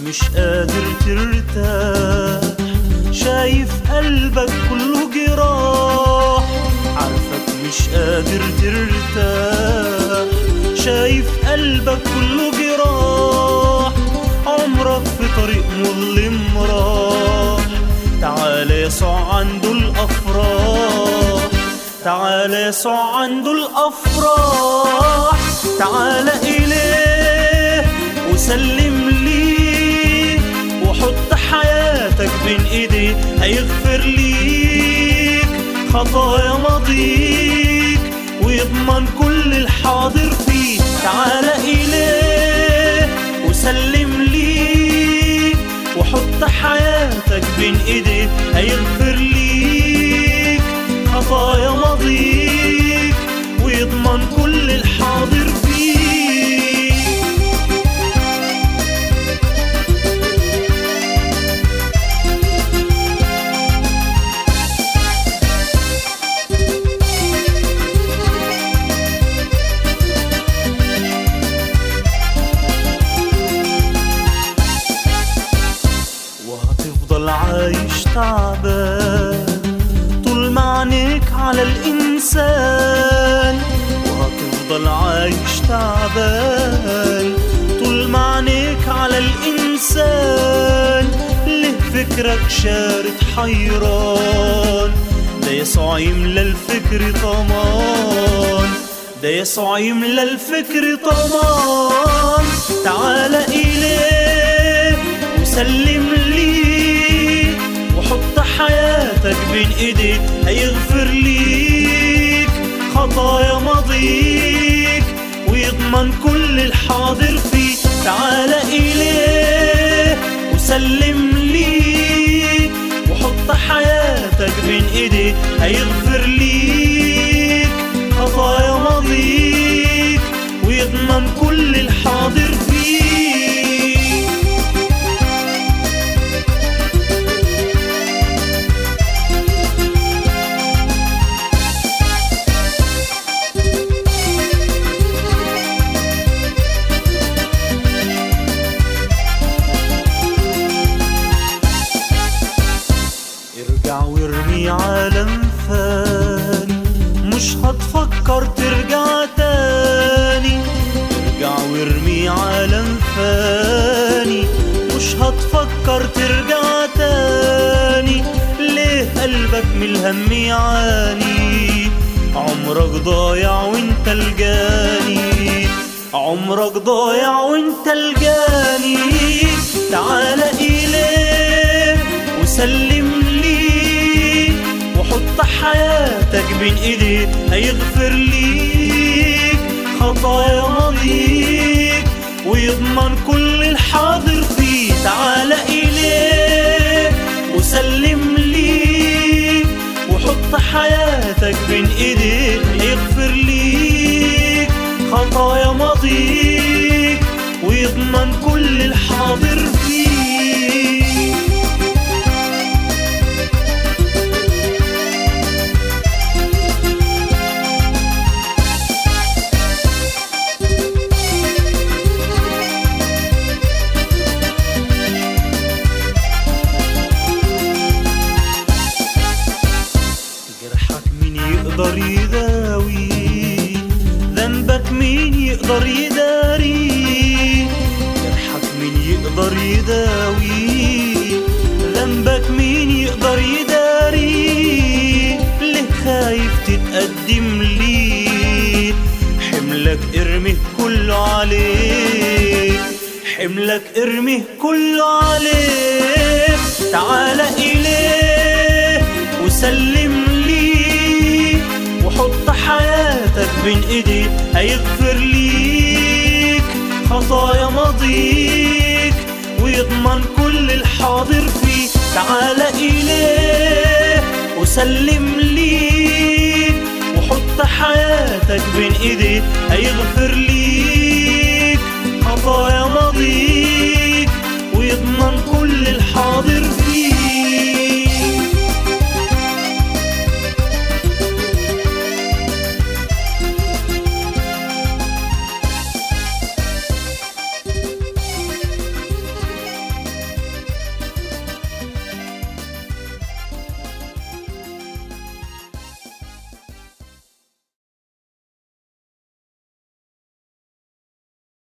مش قادر ترتاح شايف قلبك كله جراح عارفك مش قادر ترتاح شايف قلبك كله جراح عمرك في طريق مظلم راح تعال يسوع عنده الأفراح تعال يسوع عنده الأفراح تعال إليه وسلم ليه وحط حياتك بين ايديه هيغفر ليك خطايا ماضيك ويضمن كل الحاضر فيه تعال إليه وسلم ليه وحط حياتك بين ايديه هيغفر ليك خطايا ماضيك ويضمن كل الحاضر فيه وهتفضل عايش تعبان طول ما عينيك على الإنسان وهتفضل عايش تعبان طول ما عينيك على الإنسان ليه فكرك شارد حيران ده يسوع يملى الفكر طمان ده يسوع يملى الفكر طمان تعال إليه وسلم ليه وحط حياتك بين ايديك هيغفر ليك خطايا ماضيك ويضمن كل الحاضر فيه تعال إليه وسلم ليه وحط حياتك بين ايديك هيغفر ليك خطايا ماضيك ويضمن كل الحاضر فيه ارجع وارمي عالم فاني مش هتفكر ترجع تاني ارجع وارمي عالم فاني مش هتفكر ترجع تاني ليه قلبك من الهم يعاني عمرك ضايع وانت الجاني عمرك ضايع وانت الجاني تعال إليه وسلم ليه وحط حياتك بين ايديه هيغفر ليك خطايا ماضيك ويضمن كل الحاضر فيه تعال إليه وسلم ليه وحط حياتك بين ايديه هيغفر ليك خطايا ماضيك ويضمن كل الحاضر فيه جرحك مين يقدر يداوي ذنبك مين يقدر يداري جرحك مين يقدر يداوي ذنبك مين يقدر يداري ليه خايف تتقدم ليه حملك ارميه كله عليه حملك ارميه كله عليه تعال إليه وسلم ليه وحط حياتك بين ايديه هيغفر ليك خطايا ماضيك ويضمن كل الحاضر فيه تعال إليه وسلم ليه وحط حياتك بين ايديه هيغفر ليك